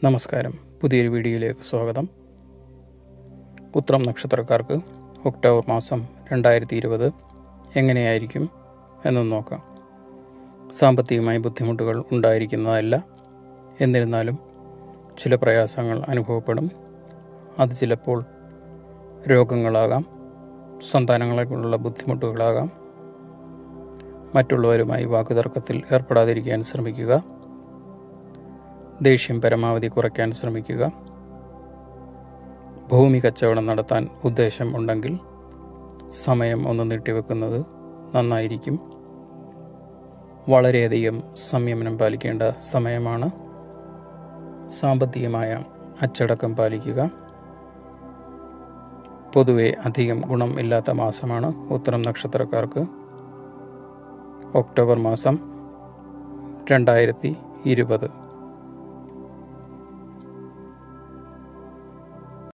നമസ്കാരം പുതിയൊരു വീഡിയോയിലേക്ക് സ്വാഗതം ഉത്രം നക്ഷത്രക്കാർക്ക് ഒക്ടോബർ മാസം രണ്ടായിരത്തി ഇരുപത് എങ്ങനെയായിരിക്കും എന്നൊന്ന് നോക്കാം സാമ്പത്തികമായി ബുദ്ധിമുട്ടുകൾ ഉണ്ടായിരിക്കുന്നതല്ല എന്നിരുന്നാലും ചില പ്രയാസങ്ങൾ അനുഭവപ്പെടും അത് ചിലപ്പോൾ രോഗങ്ങളാകാം സന്താനങ്ങളെക്കൊണ്ടുള്ള ബുദ്ധിമുട്ടുകളാകാം മറ്റുള്ളവരുമായി വാക്കുതർക്കത്തിൽ ഏർപ്പെടാതിരിക്കാൻ ശ്രമിക്കുക ദേഷ്യം പരമാവധി കുറയ്ക്കാൻ ശ്രമിക്കുക ഭൂമി കച്ചവടം നടത്താൻ ഉദ്ദേശം ഉണ്ടെങ്കിൽ സമയം ഒന്ന് നീട്ടിവെക്കുന്നത് നന്നായിരിക്കും വളരെയധികം സംയമനം പാലിക്കേണ്ട സമയമാണ് സാമ്പത്തികമായ അച്ചടക്കം പാലിക്കുക പൊതുവെ അധികം ഗുണം ഇല്ലാത്ത മാസമാണ് ഉത്തരം നക്ഷത്രക്കാർക്ക് ഒക്ടോബർ മാസം രണ്ടായിരത്തി ഇരുപത്